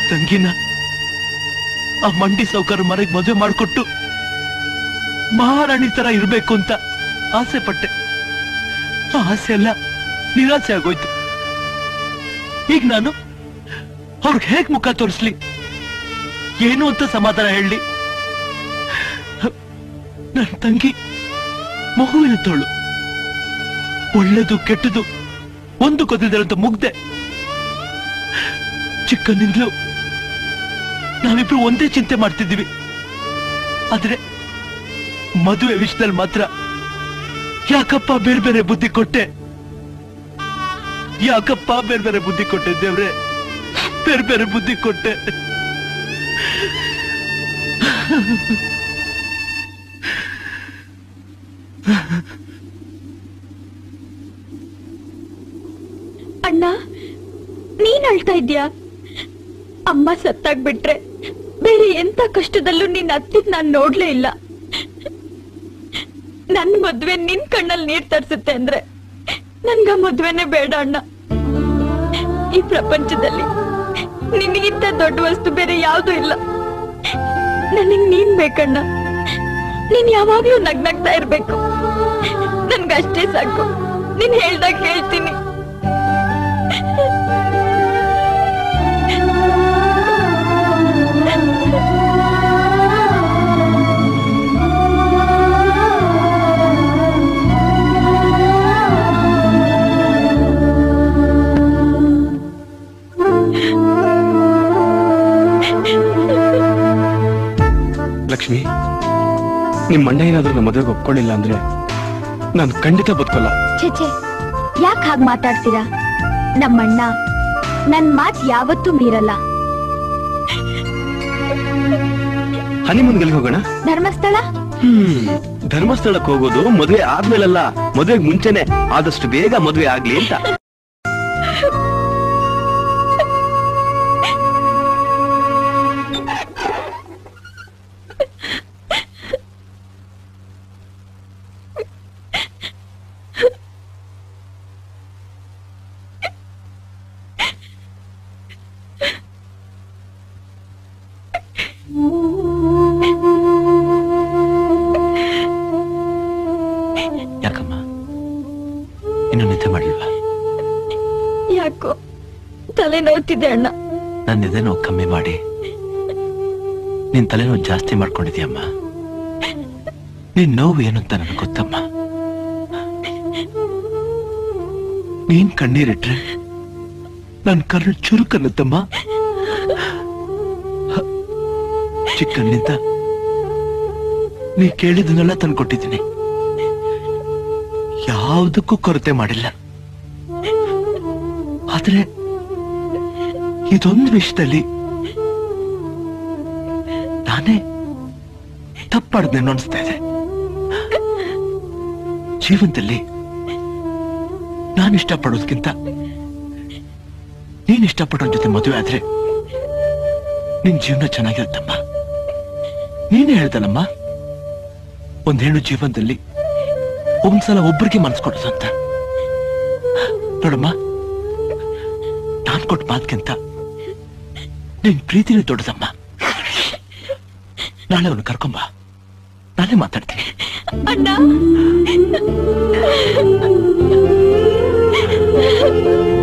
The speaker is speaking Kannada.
ತಂಗಿನ ಆ ಮಂಡಿ ಸೌಕರ್ಯ ಮನೆಗೆ ಮದುವೆ ಮಾಡಿಕೊಟ್ಟು ಮಹಾರಾಣಿ ತರ ಇರ್ಬೇಕು ಅಂತ ಆಸೆ ಪಟ್ಟೆ ಆ ಆಸೆ ಎಲ್ಲ ನಿರಾಸೆ ಆಗೋಯ್ತು ಈಗ ನಾನು ಅವ್ರಿಗೆ ಹೇಗ್ ಮುಖ ತೋರಿಸ್ಲಿ ಏನು ಅಂತ ಸಮಾಧಾನ ಹೇಳಿ ನನ್ನ ತಂಗಿ ಮಗುವಿನ ತೋಳು ಒಳ್ಳೇದು ಕೆಟ್ಟದು ಒಂದು ಗೊತ್ತಿದ್ದಂತ ಮುಗ್ದೆ ಚಿಕ್ಕನಿಂದಲೂ ನಾವಿಬ್ರು ಒಂದೇ ಚಿಂತೆ ಮಾಡ್ತಿದ್ದೀವಿ ಆದ್ರೆ ಮದುವೆ ವಿಷಯದಲ್ಲಿ ಮಾತ್ರ ಯಾಕಪ್ಪ ಬೇರೆ ಬೇರೆ ಬುದ್ಧಿ ಕೊಟ್ಟೆ ಯಾಕಪ್ಪ ಬೇರೆ ಬೇರೆ ಬುದ್ಧಿ ಕೊಟ್ಟೆ ದೇವ್ರೆ ಬೇರೆ ಬೇರೆ ಬುದ್ಧಿ ಕೊಟ್ಟೆ ಅಣ್ಣ ನೀನ್ ಅಳ್ತಾ ಇದ್ಯಾ ಅಮ್ಮ ಸತ್ತಾಗ್ಬಿಟ್ರೆ ಬೇರೆ ಎಂತ ಕಷ್ಟದಲ್ಲೂ ನಿನ್ ಅತ್ತಿದ್ ನಾನ್ ನೋಡ್ಲೇ ಇಲ್ಲ ನನ್ ಮದ್ವೆ ನಿನ್ ಕಣ್ಣಲ್ಲಿ ನೀರ್ ತರ್ಸುತ್ತೆ ಅಂದ್ರೆ ನನ್ಗ ಮದ್ವೆನೇ ಬೇಡ ಅಣ್ಣ ಈ ಪ್ರಪಂಚದಲ್ಲಿ ನಿನಗಿಂತ ದೊಡ್ಡ ವಸ್ತು ಬೇರೆ ಯಾವ್ದು ಇಲ್ಲ ನನಗ್ ನೀನ್ ಬೇಕಣ್ಣ ನೀನ್ ಯಾವಾಗ್ಲೂ ನಗ್ನಗ್ತಾ ಇರ್ಬೇಕು ನನ್ಗಷ್ಟೇ ಸಾಕು ನೀನ್ ಹೇಳ್ದಾಗ ಹೇಳ್ತೀನಿ ಲಕ್ಷ್ಮಿ ನಿಮ್ ಮಂಡ ಏನಾದ್ರೂ ನಮ್ಮ ಮದುವೆಗೆ ಒಪ್ಕೊಳ್ಳಿಲ್ಲ ಅಂದ್ರೆ ನಾನು ಖಂಡಿತ ಬದುಕಲ್ಲ ಛೆ ಯಾಕೆ ಹಾಗೆ ಮಾತಾಡ್ತೀರಾ ನಮ್ಮಣ್ಣ ನನ್ ಮಾತ್ ಯಾವತ್ತೂ ಮೀರಲ್ಲ ಹನಿಮೂನ್ ಗೆಲ್ಗೆ ಹೋಗೋಣ ಧರ್ಮಸ್ಥಳ ಹ್ಮ್ ಧರ್ಮಸ್ಥಳಕ್ಕೆ ಹೋಗೋದು ಮದುವೆ ಆದ್ಮೇಲಲ್ಲ ಮದುವೆಗೆ ಮುಂಚೆನೆ ಆದಷ್ಟು ಬೇಗ ಮದುವೆ ಆಗ್ಲಿ ಅಂತ ಯಾಕಮ್ಮ ಇನ್ನು ನಿದ್ದೆ ಮಾಡಿಲ್ವಾ ಯಾಕೋ ತಲೆ ನೋವ್ತಿದೆ ಅಣ್ಣ ನನ್ನ ನಿದ್ದೆ ನೋವು ಕಮ್ಮಿ ಮಾಡಿ ನಿನ್ ತಲೆನೋವು ಜಾಸ್ತಿ ಮಾಡ್ಕೊಂಡಿದ್ಯಮ್ಮ ನಿನ್ ನೋವು ಏನು ಅಂತ ನನಗೆ ಗೊತ್ತಮ್ಮ ನೀನ್ ಕಣ್ಣೀರಿಟ್ರೆ ನನ್ ಕರ್ಣ ಚುರುಕನ್ನುತ್ತಮ್ಮ ಚಿಕ್ಕನ್ನಿಂದ ನೀ ಕೇಳಿದನ್ನೆಲ್ಲ ತಂದ್ಕೊಟ್ಟಿದ್ದೀನಿ ಯಾವುದಕ್ಕೂ ಕೊರತೆ ಮಾಡಿಲ್ಲ ಆದ್ರೆ ಇದೊಂದು ವಿಷಯದಲ್ಲಿ ನಾನೇ ತಪ್ಪಾಡ್ದೇನೋ ಅನಿಸ್ತಾ ಇದೆ ಜೀವನದಲ್ಲಿ ನಾನು ಇಷ್ಟಪಡೋದಕ್ಕಿಂತ ನೀನ್ ಇಷ್ಟಪಡೋನ್ ಜೊತೆ ಮದುವೆ ಆದ್ರೆ ನಿನ್ ಜೀವನ ಚೆನ್ನಾಗಿರುತ್ತಮ್ಮ ನೀನೇ ಹೇಳ್ದಲ್ಲಮ್ಮ ಒಂದ್ ಹೆಣ್ಣು ಜೀವನದಲ್ಲಿ ಒಂದ್ಸಲ ಒಬ್ಬರಿಗೆ ಮನ್ಸು ಕೊಡೋದು ಅಂತ ನೋಡಮ್ಮ ನಾನ್ ಕೊಟ್ಟ ಮಾತ್ಗಿಂತ ನಿನ್ ಪ್ರೀತಿನೇ ದೊಡ್ಡದಮ್ಮ ನಾಳೆ ಅವನು ಕರ್ಕೊಂಬ ನಾನೇ ಮಾತಾಡ್ತೀನಿ ಅಣ್ಣ